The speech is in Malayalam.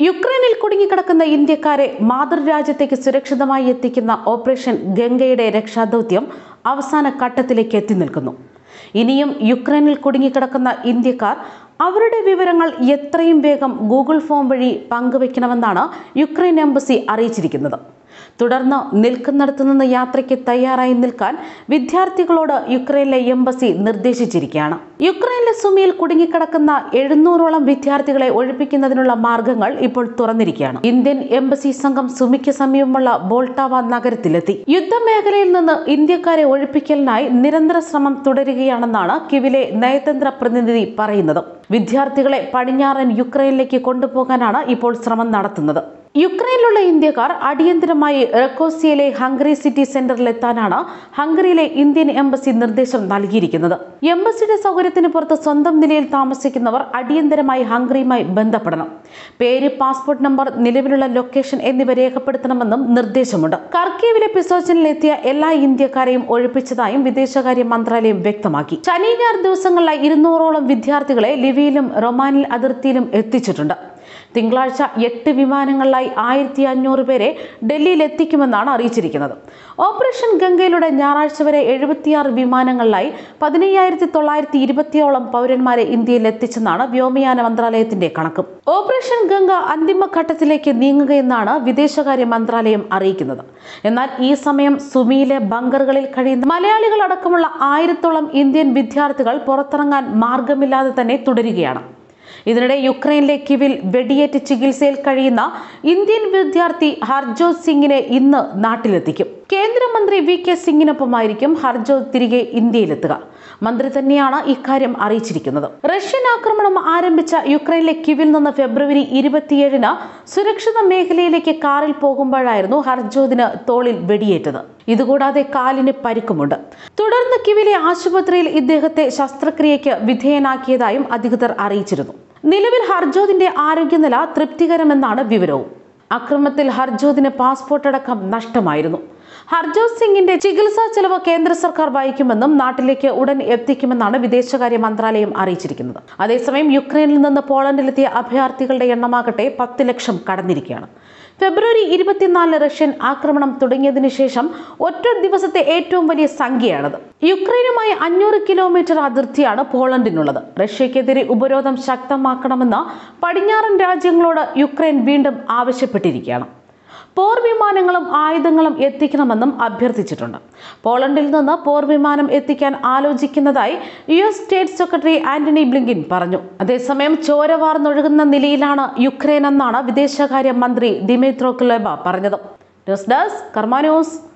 യുക്രൈനിൽ കുടുങ്ങിക്കിടക്കുന്ന ഇന്ത്യക്കാരെ മാതൃരാജ്യത്തേക്ക് സുരക്ഷിതമായി എത്തിക്കുന്ന ഓപ്പറേഷൻ ഗംഗയുടെ രക്ഷാദൗത്യം അവസാന ഘട്ടത്തിലേക്ക് എത്തി നിൽക്കുന്നു ഇനിയും യുക്രൈനിൽ കുടുങ്ങിക്കിടക്കുന്ന ഇന്ത്യക്കാർ അവരുടെ വിവരങ്ങൾ എത്രയും വേഗം ഗൂഗിൾ ഫോം വഴി പങ്കുവെക്കണമെന്നാണ് യുക്രൈൻ എംബസി അറിയിച്ചിരിക്കുന്നത് തുടർന്ന് നിൽക്കുന്നിടത്തു നിന്ന് യാത്രയ്ക്ക് തയ്യാറായി നിൽക്കാൻ വിദ്യാർത്ഥികളോട് യുക്രൈനിലെ എംബസി നിർദ്ദേശിച്ചിരിക്കുകയാണ് യുക്രൈനിലെ സുമിയിൽ കുടുങ്ങിക്കിടക്കുന്ന എഴുന്നൂറോളം വിദ്യാർത്ഥികളെ ഒഴിപ്പിക്കുന്നതിനുള്ള മാർഗങ്ങൾ ഇപ്പോൾ തുറന്നിരിക്കുകയാണ് ഇന്ത്യൻ എംബസി സംഘം സുമിക്ക് സമീപമുള്ള ബോൾട്ടാവ നഗരത്തിലെത്തി യുദ്ധമേഖലയിൽ നിന്ന് ഇന്ത്യക്കാരെ ഒഴിപ്പിക്കലിനായി നിരന്തര ശ്രമം തുടരുകയാണെന്നാണ് കിവിലെ നയതന്ത്ര പ്രതിനിധി പറയുന്നത് വിദ്യാർത്ഥികളെ പടിഞ്ഞാറൻ യുക്രൈനിലേക്ക് കൊണ്ടുപോകാനാണ് ഇപ്പോൾ ശ്രമം നടത്തുന്നത് യുക്രൈനിലുള്ള ഇന്ത്യക്കാർ അടിയന്തരമായി റെക്കോസിയയിലെ ഹംഗറി സിറ്റി സെന്ററിലെത്താനാണ് ഹംഗറിയിലെ ഇന്ത്യൻ എംബസി നിർദ്ദേശം നൽകിയിരിക്കുന്നത് എംബസിയുടെ സൗകര്യത്തിന് പുറത്ത് സ്വന്തം നിലയിൽ താമസിക്കുന്നവർ അടിയന്തരമായി ഹംഗറിയുമായി ബന്ധപ്പെടണം പേര് പാസ്പോർട്ട് നമ്പർ നിലവിലുള്ള ലൊക്കേഷൻ എന്നിവ രേഖപ്പെടുത്തണമെന്നും നിർദ്ദേശമുണ്ട് കർക്കീവിലെ പിസോച്ചനിലെത്തിയ എല്ലാ ഇന്ത്യക്കാരെയും ഒഴിപ്പിച്ചതായും വിദേശകാര്യ മന്ത്രാലയം വ്യക്തമാക്കി ശനി ഞായർ ദിവസങ്ങളിലായി ഇരുന്നൂറോളം വിദ്യാർത്ഥികളെ ലിവിയിലും റൊമാനിൽ അതിർത്തിയിലും എത്തിച്ചിട്ടുണ്ട് തിങ്കളാഴ്ച എട്ട് വിമാനങ്ങളിലായി ആയിരത്തി അഞ്ഞൂറ് പേരെ ഡൽഹിയിൽ എത്തിക്കുമെന്നാണ് അറിയിച്ചിരിക്കുന്നത് ഓപ്പറേഷൻ ഗംഗയിലൂടെ ഞായറാഴ്ച വരെ എഴുപത്തിയാറ് വിമാനങ്ങളിലായി പതിനയ്യായിരത്തി തൊള്ളായിരത്തി ഇരുപത്തിയോളം പൗരന്മാരെ ഇന്ത്യയിൽ എത്തിച്ചെന്നാണ് വ്യോമയാന മന്ത്രാലയത്തിന്റെ കണക്ക് ഓപ്പറേഷൻ ഗംഗ അന്തിമഘട്ടത്തിലേക്ക് നീങ്ങുകയെന്നാണ് വിദേശകാര്യ മന്ത്രാലയം അറിയിക്കുന്നത് എന്നാൽ ഈ സമയം സുമിയിലെ ബങ്കറുകളിൽ കഴിയുന്ന മലയാളികൾ അടക്കമുള്ള ആയിരത്തോളം ഇന്ത്യൻ വിദ്യാർത്ഥികൾ പുറത്തിറങ്ങാൻ മാർഗമില്ലാതെ തന്നെ തുടരുകയാണ് ഇതിനിടെ യുക്രൈനിലെ കിവിൽ വെടിയേറ്റ് ചികിത്സയിൽ കഴിയുന്ന ഇന്ത്യൻ വിദ്യാർത്ഥി ഹർജോത് സിംഗിനെ ഇന്ന് നാട്ടിലെത്തിക്കും കേന്ദ്രമന്ത്രി വി കെ സിംഗിനൊപ്പമായിരിക്കും ഹർജോത് തിരികെ ഇന്ത്യയിലെത്തുക മന്ത്രി തന്നെയാണ് ഇക്കാര്യം അറിയിച്ചിരിക്കുന്നത് റഷ്യൻ ആക്രമണം ആരംഭിച്ച യുക്രൈനിലെ കിവിൽ നിന്ന് ഫെബ്രുവരി ഇരുപത്തിയേഴിന് സുരക്ഷിത മേഖലയിലേക്ക് കാറിൽ പോകുമ്പോഴായിരുന്നു ഹർജോദിന് തോളിൽ വെടിയേറ്റത് ഇതുകൂടാതെ കാലിന് പരിക്കുമുണ്ട് തുടർന്ന് കിവിലെ ആശുപത്രിയിൽ ഇദ്ദേഹത്തെ ശസ്ത്രക്രിയയ്ക്ക് വിധേയനാക്കിയതായും അധികൃതർ അറിയിച്ചിരുന്നു നിലവിൽ ഹർജോദിന്റെ ആരോഗ്യനില തൃപ്തികരമെന്നാണ് വിവരവും അക്രമത്തിൽ ഹർജോദിന് പാസ്പോർട്ട് അടക്കം നഷ്ടമായിരുന്നു ഹർജോത് സിംഗിന്റെ ചികിത്സാ ചെലവ് കേന്ദ്ര സർക്കാർ വഹിക്കുമെന്നും നാട്ടിലേക്ക് ഉടൻ എത്തിക്കുമെന്നാണ് വിദേശകാര്യ മന്ത്രാലയം അറിയിച്ചിരിക്കുന്നത് അതേസമയം യുക്രൈനിൽ നിന്ന് പോളണ്ടിലെത്തിയ അഭയാർത്ഥികളുടെ എണ്ണമാകട്ടെ പത്ത് ലക്ഷം കടന്നിരിക്കുകയാണ് ഫെബ്രുവരി ഇരുപത്തിനാലിന് റഷ്യൻ ആക്രമണം തുടങ്ങിയതിനു ശേഷം ഒറ്റ ദിവസത്തെ ഏറ്റവും വലിയ സംഖ്യയാണത് യുക്രൈനുമായി അഞ്ഞൂറ് കിലോമീറ്റർ അതിർത്തിയാണ് പോളണ്ടിനുള്ളത് റഷ്യക്കെതിരെ ഉപരോധം ശക്തമാക്കണമെന്ന് പടിഞ്ഞാറൻ രാജ്യങ്ങളോട് യുക്രൈൻ വീണ്ടും ആവശ്യപ്പെട്ടിരിക്കുകയാണ് പോർ വിമാനങ്ങളും ആയുധങ്ങളും എത്തിക്കണമെന്നും അഭ്യർത്ഥിച്ചിട്ടുണ്ട് പോളണ്ടിൽ നിന്ന് പോർ വിമാനം എത്തിക്കാൻ ആലോചിക്കുന്നതായി U S state secretary Antony Blinken പറഞ്ഞു അതേസമയം ചോരവാർന്നൊഴുകുന്ന നിലയിലാണ് യുക്രൈൻ എന്നാണ് വിദേശകാര്യ മന്ത്രി ദിമിത്രോ കുലേബ പറഞ്ഞത് ന്യൂസ് ഡെസ്ക് കർമ്മ ന്യൂസ്